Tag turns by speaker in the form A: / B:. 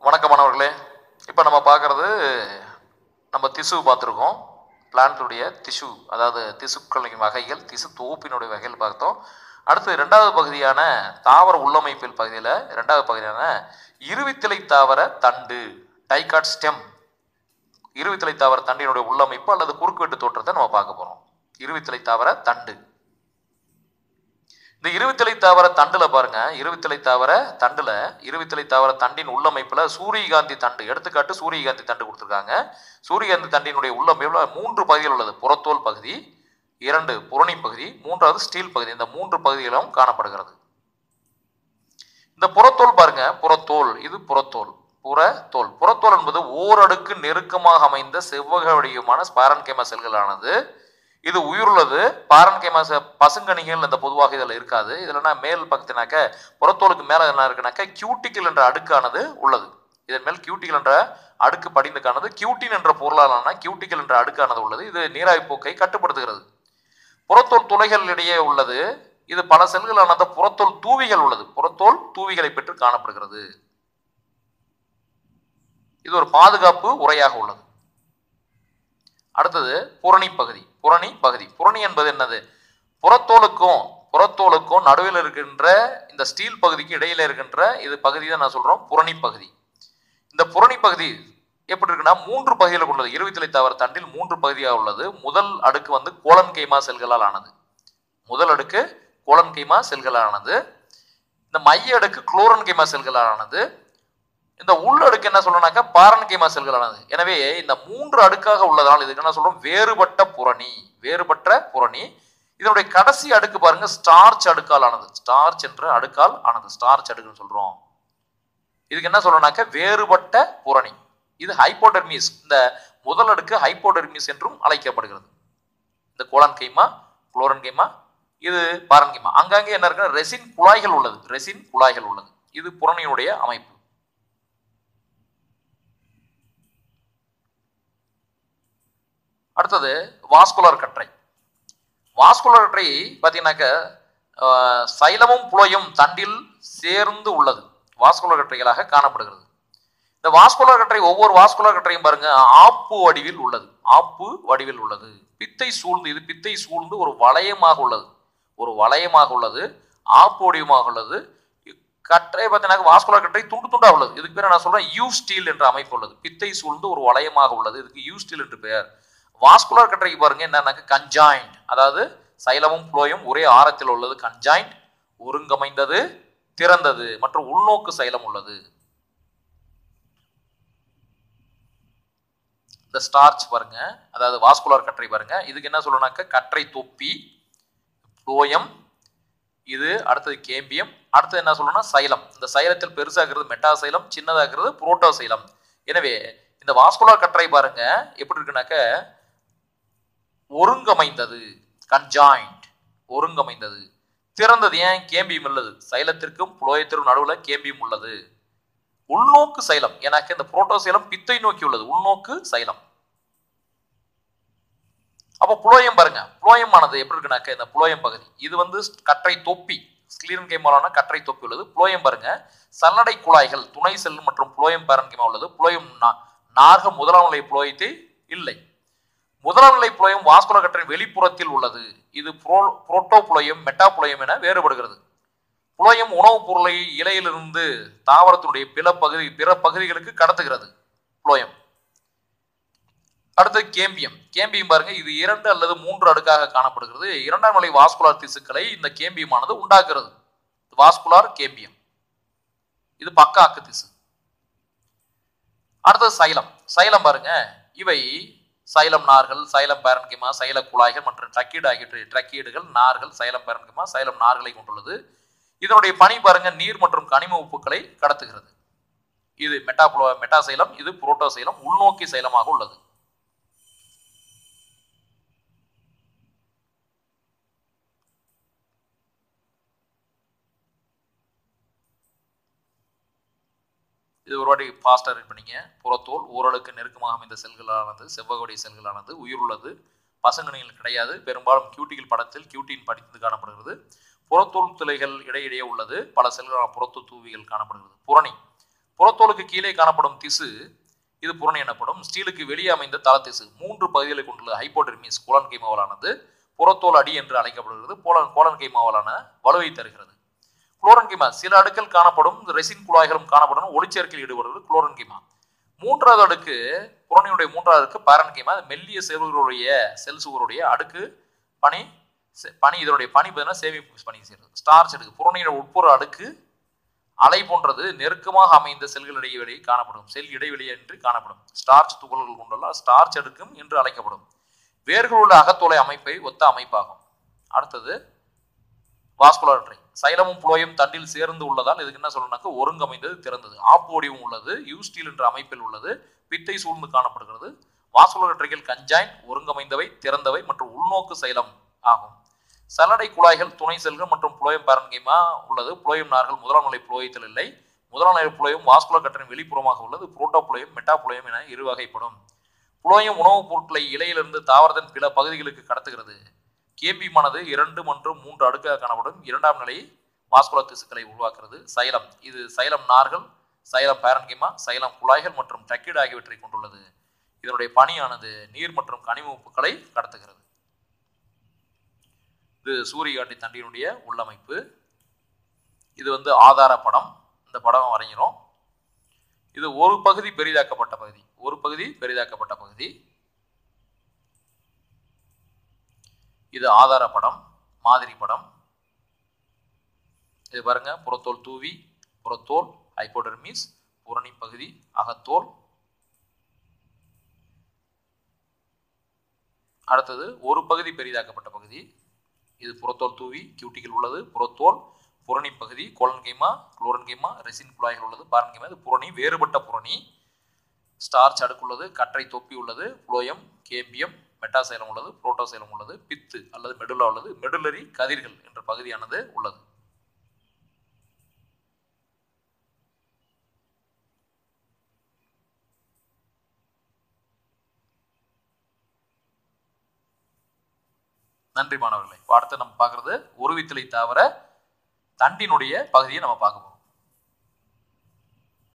A: வணக்கம் மாணவர்களே இப்போ நம்ம பார்க்குறது நம்ம திசு பார்த்துருக்கோம் பிளான்ட்டுடைய திசு அதாவது திசுக்களின் வகைகள் திசு தொகுப்பினுடைய வகைகள் பார்த்தோம் அடுத்து ரெண்டாவது பகுதியான தாவர உள்ளமைப்பில் பகுதியில் ரெண்டாவது பகுதியான இருவித்திலை தாவர தண்டு டைகாட் ஸ்டெம் இருவித்திலை தாவர தண்டினுடைய உள்ளமைப்பு அல்லது குறுக்குவெட்டு தோற்றத்தை நம்ம பார்க்க போகிறோம் இருவித்திலை தாவர தண்டு இந்த இருவித்திலை தாவர தண்டுல பாருங்க இருவித்திலை தாவர தண்டுல இருவித்திலை தாவர தண்டின் உள்ளமைப்புல சூரியகாந்தி தண்டு எடுத்துக்காட்டு சூரியகாந்தி தண்டு கொடுத்துருக்காங்க சூரியகாந்தி தண்டினுடைய உள்ளமைப்புல மூன்று பகுதிகள் உள்ளது புறத்தோல் பகுதி இரண்டு புறணி பகுதி மூன்றாவது ஸ்டீல் பகுதி இந்த மூன்று பகுதிகளும் காணப்படுகிறது இந்த புறத்தோல் பாருங்க புறத்தோல் இது புறத்தோல் புறத்தோல் புறத்தோல் என்பது ஓரடுக்கு நெருக்கமாக அமைந்த செவ்வக வடிவமான ஸ்பாரன்கேம செல்களானது இது உயிருள்ளது பாரன்கேமா பசுங்கணிகள் இந்த பொதுவாக இதில் இருக்காது இதுலனா மேல் பக்கத்தினாக்க புறத்தோலுக்கு மேலே என்ன இருக்குனாக்க கியூட்டிக்கல் என்ற அடுக்கானது உள்ளது இதன் மேல் கியூட்டிக்கல் என்ற அடுக்கு படிந்து காணது கியூட்டின் என்ற பொருளாலான கியூட்டிக்கல் என்ற அடுக்கானது உள்ளது இது நீராவி போக்கை கட்டுப்படுத்துகிறது புறத்தோல் துளைகள் இடையே உள்ளது இது பல செல்களானது புறத்தோல் தூவிகள் உள்ளது புறத்தோல் தூவிகளை பெற்று காணப்படுகிறது இது ஒரு பாதுகாப்பு உரையாக உள்ளது அடுத்தது புரணி பகுதி புரணி பகுதி புரணி என்பது என்னது புறத்தோலுக்கும் புறத்தோலுக்கும் நடுவில் இருக்கின்ற இந்த ஸ்டீல் பகுதிக்கு இடையில இருக்கின்ற இது பகுதி தான் நான் சொல்றோம் புரணி பகுதி இந்த புரணி பகுதி எப்படி இருக்குன்னா மூன்று பகுதியில் உள்ளது இருபத்திலை தாவர தண்டில் மூன்று பகுதியாக உள்ளது முதல் அடுக்கு வந்து கோலன் கைமா செல்களால் ஆனது முதல் அடுக்கு கோலன் கைமா செல்களானது இந்த மைய அடுக்கு குளோரன் கைமா செல்களால் ஆனது இந்த உள்ளடுக்கு என்ன சொல்லணும்னாக்கா பாரன்கைமா செல்களானது எனவே இந்த மூன்று அடுக்காக உள்ளதால் இதுக்கு என்ன சொல்றோம் வேறுபட்ட புரணி வேறுபட்ட புரணி இதனுடைய கடைசி அடுக்கு பாருங்க ஸ்டார்ச் அடுக்கால் ஆனது ஸ்டார்ச் என்ற அடுக்கால் ஆனது ஸ்டார்ச் அடுக்குன்னு சொல்றோம் இதுக்கு என்ன சொல்லணும்னாக்க வேறுபட்ட புரணி இது ஹைப்போடெர்மிஸ் இந்த முதல் அடுக்கு ஹைப்போடெர்மிஸ் என்றும் அழைக்கப்படுகிறது இந்த கோலான் கைமா குளோரன் கைமா இது பாரன் கைமா அங்கங்கே என்ன இருக்கு ரெசின் குழாய்கள் உள்ளது ரெசின் குழாய்கள் உள்ளது இது புரணியினுடைய அமைப்பு அடுத்தது வாஸ்குலர் கற்றை வாஸ்குலர் கற்றை பார்த்தீங்கன்னாக்க சைலமும் புலையும் தண்டில் சேர்ந்து உள்ளது வாஸ்குலர் கற்றைகளாக காணப்படுகிறது இந்த வாஸ்குலர் கற்றை ஒவ்வொரு வாஸ்குலர் கற்றையும் பாருங்க ஆப்பு வடிவில் உள்ளது ஆப்பு வடிவில் உள்ளது பித்தை சூழ்ந்து இது பித்தை சூழ்ந்து ஒரு வளையமாக உள்ளது ஒரு வளையமாக உள்ளது ஆப்பு வடிவமாக உள்ளது கற்றை பார்த்தீங்கன்னா வாஸ்குலர் கற்றை துண்டு துண்டா உள்ளது இதுக்கு பேர் நான் சொல்றேன் யூ ஸ்டீல் என்ற அமைப்பு உள்ளது பித்தை சூழ்ந்து ஒரு வளையமாக உள்ளது இதுக்கு யூ ஸ்டீல் என்று பெயர் வாஸ்குலர் கற்றைக்கு பாருங்க என்னன்னாக்க கஞ்சாயிண்ட் அதாவது சைலமும் புளோயும் ஒரே ஆரத்தில் உள்ளது கஞ்சாயிண்ட் ஒருங்கமைந்தது திறந்தது மற்றும் உள்நோக்கு சைலம் உள்ளது இந்த ஸ்டார்ச் பாருங்க அதாவது வாஸ்குலர் கற்றை பாருங்க இதுக்கு என்ன சொல்லணும்னாக்க கற்றை தொப்பி புளோயம் இது அடுத்தது கேம்பியம் அடுத்தது என்ன சொல்லணும்னா சைலம் இந்த சைலத்தில் பெருசாகிறது மெட்டா சைலம் சின்னதாகிறது புரோட்டோ சைலம் எனவே இந்த வாஸ்குலர் கற்றை பாருங்க எப்படி இருக்குனாக்க ஒருங்கமைந்தது கன்ஜாயிண்ட் ஒருங்கமைந்தது திறந்தது ஏன் கேம்பியம் உள்ளது சைலத்திற்கும் புலோயத்திற்கும் நடுவில் கேம்பியம் உள்ளது உள்நோக்கு சைலம் எனக்கு இந்த புரோட்டோ சைலம் பித்தை நோக்கி உள்ளது உள்நோக்கு சைலம் அப்போ புலோயம் பாருங்க புலோயமானது எப்படி இருக்குனாக்க இந்த புலோயம் பகுதி இது வந்து கற்றை தொப்பி ஸ்கிலீரன் கைமாலான கற்றை தொப்பி உள்ளது புலோயம் பாருங்க சல்லடை குழாய்கள் துணை செல் மற்றும் புலோயம் பேரன் கைமா உள்ளது புலோயம் நார்க முதலாம் நிலை புலோயத்தை இல்லை முதலாம் நிலை புலயம் வாஸ்குல கற்றின் வெளிப்புறத்தில் உள்ளது இது pro protophloem metaphloem என வேறுபடுகிறது புலயம் உணவுப் பொருளை இலையிலிருந்து தாவரத்தினுடைய பிற பகுதி பிற பகுதிகளுக்கு கடத்துகிறது புலயம் அடுத்து கேம்பியம் கேம்பியம் பாருங்க இது இரண்டு அல்லது மூன்று அடுக்காக காணப்படுகிறது இரண்டாம் நிலை வாஸ்குலார் திசுக்களை இந்த கேம்பியமானது உண்டாக்குறது வாஸ்குலார் கேம்பியம் இது பக்க அக்கு திசு அடுத்தது சைலம் சைலம் பாருங்க இவை சைலம் நார்கள் சைலம் பேரன்கிமா சைல குழாய்கள் மற்றும் ட்ரக்கீடு ஆகிய ட்ரக்கீடுகள் நார்கள் சைலம் பேரன்கிமா சைலம் நார்களை கொண்டுள்ளது இதனுடைய பணி பாருங்க நீர் மற்றும் கனிம உப்புக்களை கடத்துகிறது இது மெட்டாபுலோ மெட்டா சைலம் இது புரோட்டோ சைலம் உள்நோக்கி சைலமாக உள்ளது இது ஒரு வாட்டி ஃபாஸ்ட்டாக ரீட் பண்ணிங்க புறத்தோல் ஓரளவுக்கு நெருக்கமாக அமைந்த செல்களானது செவ்வகோடைய செல்களானது உயிருள்ளது பசங்கணிகள் கிடையாது பெரும்பாலும் கியூட்டிகள் படத்தில் கியூட்டின் படித்து காணப்படுகிறது புறத்தோல் துளைகள் இடையிடையே உள்ளது பல செல்களான புறத்து தூவிகள் காணப்படுகிறது புரணி புறத்தோலுக்கு கீழே காணப்படும் திசு இது புறணி எனப்படும் ஸ்டீலுக்கு வெளியே அமைந்த தள திசு மூன்று பகுதிகளை கொண்டுள்ள ஹைப்போடெர்மிஸ் கோலன் கைமாவலானது புறத்தோல் அடி என்று அழைக்கப்படுகிறது போலன் கோலன் கைமாவலான வலுவை தருகிறது குளோரன் கைமா சில அடுக்கள் காணப்படும் ரெசின் குழாய்களும் காணப்படும் ஒளிச்சேர்க்கையில் ஈடுபடுவது குளோரன் கைமா மூன்றாவது அடுக்கு புறணியுடைய மூன்றாவது அடுக்கு பாரன் கைமா மெல்லிய செல்களுடைய செல் சுவருடைய அடுக்கு பனி செ- பனி இதனுடைய பனி பார்த்தீங்கன்னா சேமிப்பு பணி செய்கிறது ஸ்டார்ச் அடுக்கு புறணியோட உட்புற அடுக்கு அலை போன்றது நெருக்கமாக அமைந்த செல்கள் இடைவெளி காணப்படும் செல் இடைவெளி என்று காணப்படும் ஸ்டார்ச் துகள்கள் கொண்டுள்ள ஸ்டார்ச் அடுக்கும் என்று அழைக்கப்படும் வேர்கள் உள்ள அகத்தோலை அமைப்பை ஒத்த அமைப்பாகும் அடுத்தது வாஸ்குலர் சைலமும் புலோயும் தண்டில் சேர்ந்து உள்ளதால் இதுக்கு என்ன சொல்லணும்னாக்க ஒருங்கமைந்தது திறந்தது ஆப்பு வடிவம் உள்ளது யூஸ்டீல் என்ற அமைப்பில் உள்ளது பித்தை சூழ்ந்து காணப்படுகிறது வாஸ்குலர் ட்ரைகள் கஞ்சாயின் ஒருங்கமைந்தவை திறந்தவை மற்றும் உள்நோக்கு சைலம் ஆகும் சல்லடை குழாய்கள் துணை செல்கள் மற்றும் புலோயம் பாரன்கைமா உள்ளது புலோயம் நார்கள் முதலாம் நிலை புலோயத்தில் இல்லை முதலாம் நிலை புலோயம் வாஸ்குலர் கட்டரின் வெளிப்புறமாக உள்ளது புரோட்டோ புலோயம் மெட்டா புலோயம் என இரு வகைப்படும் புலோயம் உணவுப் பொருட்களை இலையிலிருந்து தாவரத்தின் பிற பகுதிகளுக்கு கடத்துகிறது கேபிமானது இரண்டு மற்றும் மூன்று அடுக்காக காணப்படும் இரண்டாம் நிலை வாஸ்குலர் திசுக்களை உருவாக்குறது சைலம் இது சைலம் நார்கள் சைலம் பேரன்கிமா சைலம் குழாய்கள் மற்றும் டக்கிட் ஆகியவற்றை கொண்டுள்ளது இதனுடைய பணியானது நீர் மற்றும் கனிம உப்புக்களை கடத்துகிறது இது சூரியகாண்டி தண்டியினுடைய உள்ளமைப்பு இது வந்து ஆதார படம் இந்த படம் வரைகிறோம் இது ஒரு பகுதி பெரிதாக்கப்பட்ட பகுதி ஒரு பகுதி பெரிதாக்கப்பட்ட பகுதி இது ஆதார படம் மாதிரி படம் இது பாருங்க புறத்தோல் தூவி புறத்தோல் ஹைப்போடெர்மிஸ் புரணி பகுதி அகத்தோல் அடுத்தது ஒரு பகுதி பெரிதாக்கப்பட்ட பகுதி இது புறத்தோல் தூவி கியூட்டிகள் உள்ளது புறத்தோல் புரணி பகுதி கோலன்கைமா குளோரன்கைமா ரெசின் குழாய்கள் உள்ளது பாரன்கைமா இது புரணி வேறுபட்ட புரணி ஸ்டார்ச் அடுக்குள்ளது கற்றை தொப்பி உள்ளது புளோயம் கேம்பியம் மெட்டாசைலம் உள்ளது புரோட்டோசைலம் உள்ளது பித்து அல்லது மெடுலா உள்ளது மெடுலரி கதிர்கள் என்ற பகுதியானது உள்ளது நன்றி மாணவர்களே இப்ப அடுத்து நம்ம பார்க்கறது உருவித்தலை தவிர தண்டினுடைய பகுதியை நம்ம பார்க்க போறோம்